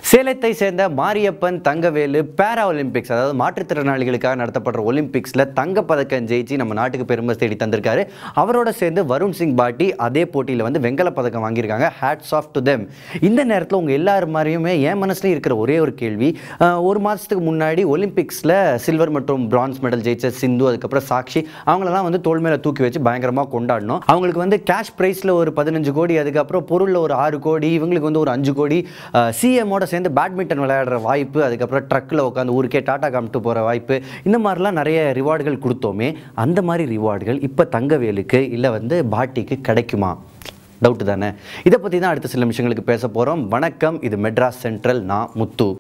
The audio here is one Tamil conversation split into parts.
சேலத்தை சேர்ந்த மாரியப்பன் தங்கவேலு பேரா ஒலிம்பிக்ஸ் அதாவது மாற்றுத்திறனாளிகளுக்காக நடத்தப்படுற ஒலிம்பிக்ஸில் தங்கப்பதக்கம் ஜெயிச்சு நம்ம நாட்டுக்கு பெருமை தேடி தந்திருக்காரு அவரோட சேர்ந்து வருண் சிங் பாட்டி அதே போட்டியில் வந்து வெங்கல பதக்கம் வாங்கியிருக்காங்க ஹேட்ஸ் ஆஃப் டு தெம் இந்த நேரத்தில் உங்கள் எல்லாரும் மாதிரியுமே என் மனசுல இருக்கிற ஒரே ஒரு கேள்வி அஹ், ஒரு மாதத்துக்கு முன்னாடி ஒலிம்பிக்ஸில் சில்வர் மற்றும் பிரான்ஸ் மெடல் ஜெயிச்ச சிந்து அதுக்கப்புறம் சாக்ஷி அவங்களெல்லாம் வந்து தோல் மேலே தூக்கி வச்சு பயங்கரமாக கொண்டாடணும் அவங்களுக்கு வந்து கேஷ் ப்ரைஸில் ஒரு பதினஞ்சு கோடி அதுக்கப்புறம் பொருளில் ஒரு ஆறு கோடி இவங்களுக்கு வந்து ஒரு அஞ்சு கோடி சிஎம்மோட சேர்ந்து பேட்மிண்டன் விளையாடுற வாய்ப்பு அதுக்கப்புறம் ட்ரக்கில் உட்காந்து ஊருக்கே டாட்டா காமிட்டு போகிற வாய்ப்பு இந்த மாதிரிலாம் நிறைய ரிவார்டுகள் கொடுத்தோமே அந்த மாதிரி ரிவார்டுகள் இப்போ தங்கவேலுக்கு இல்லை வந்து பாட்டிக்கு கிடைக்குமா டவுட்டு தானே இதை பற்றி தான் அடுத்த சில நிமிஷங்களுக்கு பேச போகிறோம் வணக்கம் இது மெட்ராஸ் சென்ட்ரல் நான் முத்து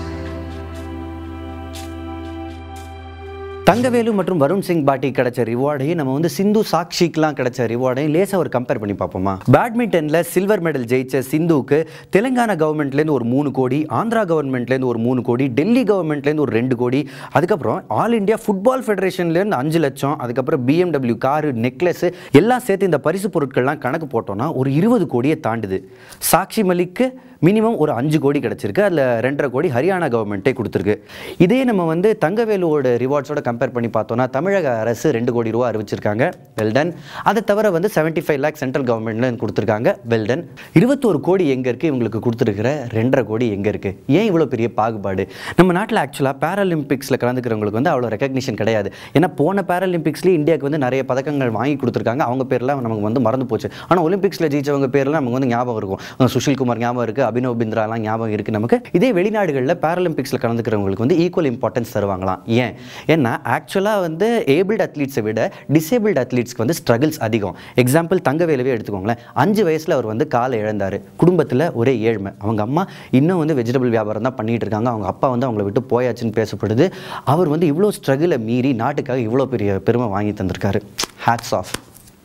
தங்கவேலு மற்றும் வருண் சிங் பாட்டி கிடைச்ச ரிவார்டையும் நம்ம வந்து சிந்து சாக்ஷிக்கெலாம் கிடைச்ச ரிவார்டையும் லேசாக ஒரு கம்பேர் பண்ணி பார்ப்போமா பேட்மிண்டனில் சில்வர் மெடல் ஜெயிச்ச சிந்துவுக்கு தெலுங்கானா கவர்மெண்ட்லேருந்து ஒரு மூணு கோடி ஆந்திரா கவர்மெண்ட்லேருந்து ஒரு மூணு கோடி டெல்லி கவர்மெண்ட்லேருந்து ஒரு ரெண்டு கோடி அதுக்கப்புறம் ஆல் இந்தியா ஃபுட்பால் ஃபெடரேஷன்லேருந்து அஞ்சு லட்சம் அதுக்கப்புறம் பிஎம்டபிள்யூ காரு நெக்லஸ் எல்லாம் சேர்த்து இந்த பரிசு பொருட்கள்லாம் கணக்கு போட்டோம்னா ஒரு இருபது கோடியை தாண்டுது சாக்ஷி மலிக்கு மினிமம் ஒரு அஞ்சு கோடி கிடச்சிருக்கு அதில் ரெண்டரை கோடி ஹரியானா கவர்மெண்ட்டே கொடுத்துருக்கு இதே நம்ம வந்து தங்கவேலுவோட ரிவார்ட்ஸோட கம்பேர் பண்ணி பார்த்தோம்னா தமிழக அரசு ரெண்டு கோடி ரூபா அறிவிச்சிருக்காங்க வெல்டன் அதை தவிர வந்து செவன்ட்டி ஃபைவ் லேக் சென்ட்ரல் கவர்மெண்ட்ல கொடுத்துருக்காங்க வெல்டன் இருபத்தோரு கோடி எங்கே இருக்குது இவங்களுக்கு கொடுத்துருக்கிற ரெண்டரை கோடி எங்கே இருக்குது ஏன் இவ்வளோ பெரிய பாகுபாடு நம்ம நாட்டில் ஆக்சுவலாக பேராலிம்பிக்ஸில் கலந்துக்கிறவங்களுக்கு வந்து அவ்வளோ ரெக்கக்னிஷன் கிடையாது ஏன்னா போன பேராலிம்பிக்ஸ்லேயே இந்தியாவுக்கு வந்து நிறைய பதக்கங்கள் வாங்கி கொடுத்துருக்காங்க அவங்க பேர்லாம் நமக்கு வந்து மறந்து போச்சு ஆனால் ஒலிம்பிக்ஸில் ஜெயிச்சவங்க பேர்லாம் நமக்கு வந்து ஞாபகம் இருக்கும் அஹ் சுஷில் குமார் ஞாபகம் இருக்குது அபினவ் பிந்த்ராலாம் ஞாபகம் இருக்குது நமக்கு இதே வெளிநாடுகளில் பேராலிம்பிக்ஸில் கலந்துக்கிறவங்களுக்கு வந்து ஈக்குவல் இம்பார்ட்டன்ஸ் தருவாங்களாம் ஏன் ஏன்னா ஆக்சுவலாக வந்து ஏபிள்ட் அத்லீட்ஸை விட டிசேபிள்ட் அத்லீட்ஸ்க்கு வந்து ஸ்ட்ரகிள்ஸ் அதிகம் எக்ஸாம்பிள் தங்கவேலவே எடுத்துக்கோங்களேன் அஞ்சு வயசில் அவர் வந்து காலை இழந்தார் குடும்பத்தில் ஒரே ஏழ்மை அவங்க அம்மா இன்னும் வந்து வெஜிடபிள் வியாபாரம் தான் பண்ணிட்டு இருக்காங்க அவங்க அப்பா வந்து அவங்கள விட்டு போயாச்சுன்னு பேசப்படுது அவர் வந்து இவ்வளோ ஸ்ட்ரகிளை மீறி நாட்டுக்காக இவ்வளோ பெரிய பெருமை வாங்கி தந்திருக்காரு ஹேட்ஸ் ஆஃப்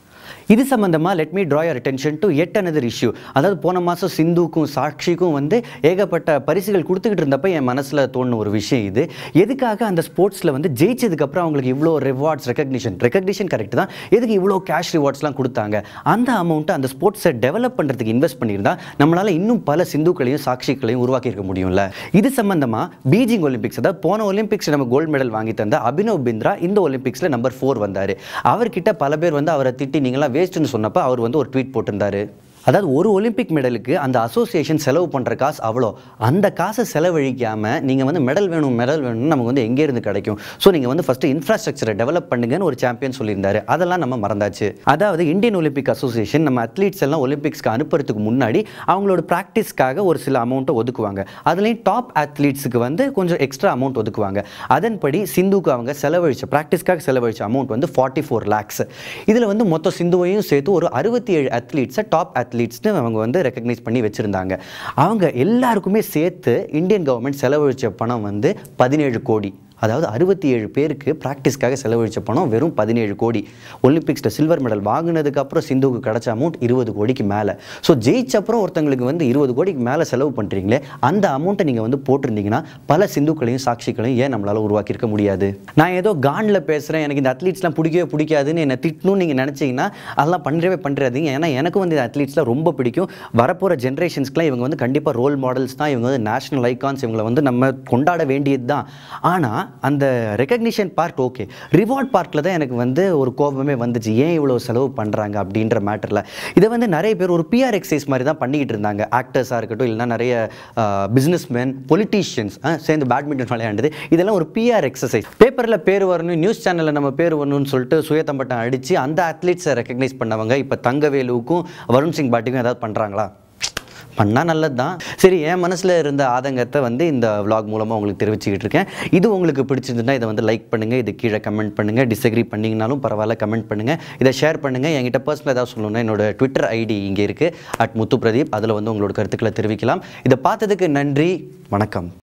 இது சம்மந்தமாக let me draw your attention to at another issue அதாவது போன மாதம் சிந்துக்கும் சாக்ஷிக்கும் வந்து ஏகப்பட்ட பரிசுகள் கொடுத்துக்கிட்டு இருந்தப்ப என் மனசில் தோணுன ஒரு விஷயம் இது எதுக்காக அந்த ஸ்போர்ட்ஸில் வந்து ஜெயிச்சதுக்கப்புறம் அவங்களுக்கு இவ்வளோ ரிவார்ட்ஸ் ரெக்கக்னிஷன் ரெக்கக்னிஷன் கரெக்ட் தான் எதுக்கு இவ்வளோ கேஷ் ரிவார்ட்ஸ்லாம் கொடுத்தாங்க அந்த அமௌண்ட்டை அந்த ஸ்போர்ட்ஸை டெவலப் பண்ணுறதுக்கு இன்வெஸ்ட் பண்ணியிருந்தா நம்மளால் இன்னும் பல சிந்துக்களையும் சாக்ஷிகளையும் உருவாக்கியிருக்க முடியும்ல இது சம்மந்தமாக பீஜிங் ஒலிம்பிக்ஸ் அதாவது போன ஒலிம்பிக்ஸ் நம்ம கோல்டு மெடல் வாங்கி தந்த அபினவ் பிந்த்ரா இந்த ஒலிம்பிக்ஸில் நம்பர் ஃபோர் வந்தார் அவர்கிட்ட பல பேர் வந்து அவரை திட்டி நீங்களாம் வேஸ்ட்டுன்னு சொன்னப்போ அவர் வந்து ஒரு ட்வீட் போட்டிருந்தாரு அதாவது ஒரு ஒலிம்பிக் மெடலுக்கு அந்த அசோசியேஷன் செலவு பண்ணுற காசு அவ்வளோ அந்த காசை செலவழிக்காமல் நீங்கள் வந்து மெடல் வேணும் மெடல் வேணும்னு நமக்கு வந்து எங்கேருந்து கிடைக்கும் ஸோ நீங்கள் வந்து ஃபஸ்ட்டு இன்ஃப்ராஸ்ட்ரக்சரை டெவலப் பண்ணுங்கன்னு ஒரு சாம்பியன் சொல்லியிருந்தாரு அதெல்லாம் நம்ம மறந்தாச்சு அதாவது இந்தியன் ஒலிம்பிக் அசோசியேஷன் நம்ம அத்லீட்ஸ் எல்லாம் ஒலிம்பிக்ஸ்க்கு அனுப்புறதுக்கு முன்னாடி அவங்களோட ப்ராக்டிஸ்க்காக ஒரு சில அமௌண்ட்டை ஒதுக்குவாங்க அதுலேயும் டாப் அத்லீட்ஸுக்கு வந்து கொஞ்சம் எக்ஸ்ட்ரா அமௌண்ட் ஒதுக்குவாங்க அதன்படி சிந்துக்கு அவங்க செலவழிச்ச ப்ராக்டிஸ்க்காக செலவழிச்ச அமௌண்ட் வந்து ஃபார்ட்டி ஃபோர் லேக்ஸ் இதில் வந்து மொத்த சிந்துவையும் சேர்த்து ஒரு அறுபத்தி ஏழு அத்லீட்ஸை டாப் அத்லீட்ஸ்னு அவங்க வந்து ரெக்கக்னைஸ் பண்ணி வச்சுருந்தாங்க அவங்க எல்லாருக்குமே சேர்த்து இந்தியன் கவர்மெண்ட் செலவழிச்ச பணம் வந்து பதினேழு கோடி அதாவது அறுபத்தி ஏழு பேருக்கு ப்ராக்டிஸ்க்காக செலவழிச்ச பணம் வெறும் பதினேழு கோடி ஒலிம்பிக்ஸில் சில்வர் மெடல் வாங்கினதுக்கு அப்புறம் சிந்துவுக்கு கிடைச்ச அமௌண்ட் இருபது கோடிக்கு மேலே ஸோ ஜெயிச்ச அப்புறம் ஒருத்தங்களுக்கு வந்து இருபது கோடிக்கு மேலே செலவு பண்ணுறீங்களே அந்த அமௌண்ட்டை நீங்கள் வந்து போட்டிருந்தீங்கன்னா பல சிந்துக்களையும் சாட்சிகளையும் ஏன் நம்மளால் உருவாக்கியிருக்க முடியாது நான் ஏதோ காண்டில் பேசுகிறேன் எனக்கு இந்த அத்லீட்ஸ்லாம் பிடிக்கவே பிடிக்காதுன்னு என்னை திட்டணும்னு நீங்கள் நினச்சிங்கன்னா அதெல்லாம் பண்ணுறவே பண்ணுறாதீங்க ஏன்னா எனக்கும் வந்து இந்த அத்லீட்ஸ்லாம் ரொம்ப பிடிக்கும் வரப்போகிற ஜென்ரேஷன்ஸ்க்குலாம் இவங்க வந்து கண்டிப்பாக ரோல் மாடல்ஸ் தான் இவங்க வந்து நேஷனல் ஐகான்ஸ் இவங்களை வந்து நம்ம கொண்டாட வேண்டியது தான் ஆனால் அந்த ரெக்கக்னிஷன் பார்ட் ஓகே ரிவார்ட் பார்ட்டில் தான் எனக்கு வந்து ஒரு கோபமே வந்துச்சு ஏன் இவ்வளோ செலவு பண்ணுறாங்க அப்படின்ற மேட்டரில் இதை வந்து நிறைய பேர் ஒரு பிஆர் எக்ஸசைஸ் மாதிரி தான் பண்ணிக்கிட்டு இருந்தாங்க ஆக்டர்ஸாக இருக்கட்டும் இல்லைனா நிறைய பிஸ்னஸ்மேன் பொலிட்டீஷியன்ஸ் சேர்ந்து பேட்மிண்டன் விளையாண்டது இதெல்லாம் ஒரு பிஆர் எக்ஸசைஸ் பேப்பரில் பேர் வரணும் நியூஸ் சேனலில் நம்ம பேர் வரணும்னு சொல்லிட்டு சுயத்தம்பட்டம் அடித்து அந்த அத்லீட்ஸை ரெக்கக்னைஸ் பண்ணவங்க இப்போ தங்கவேலுவுக்கும் வருண் சிங் பாட்டிக்கும் ஏதாவது பண்ணுறாங்களா பண்ணால் நல்லது தான் சரி என் மனசில் இருந்த ஆதங்கத்தை வந்து இந்த vlog மூலமாக உங்களுக்கு தெரிவிச்சுக்கிட்டு இருக்கேன் இது உங்களுக்கு பிடிச்சிருந்துன்னா இதை வந்து லைக் பண்ணுங்கள் இது கீழே கமெண்ட் பண்ணுங்கள் டிஸ்அக்ரி பண்ணிங்கனாலும் பரவாயில்ல கமெண்ட் பண்ணுங்கள் இதை ஷேர் பண்ணுங்கள் என்கிட்ட பர்சனல் ஏதாவது சொல்லணும்னா என்னோட ட்விட்டர் ஐடி இங்கே இருக்குது அட் முத்து பிரதீப் அதில் வந்து உங்களோட கருத்துக்களை தெரிவிக்கலாம் இதை பார்த்ததுக்கு நன்றி வணக்கம்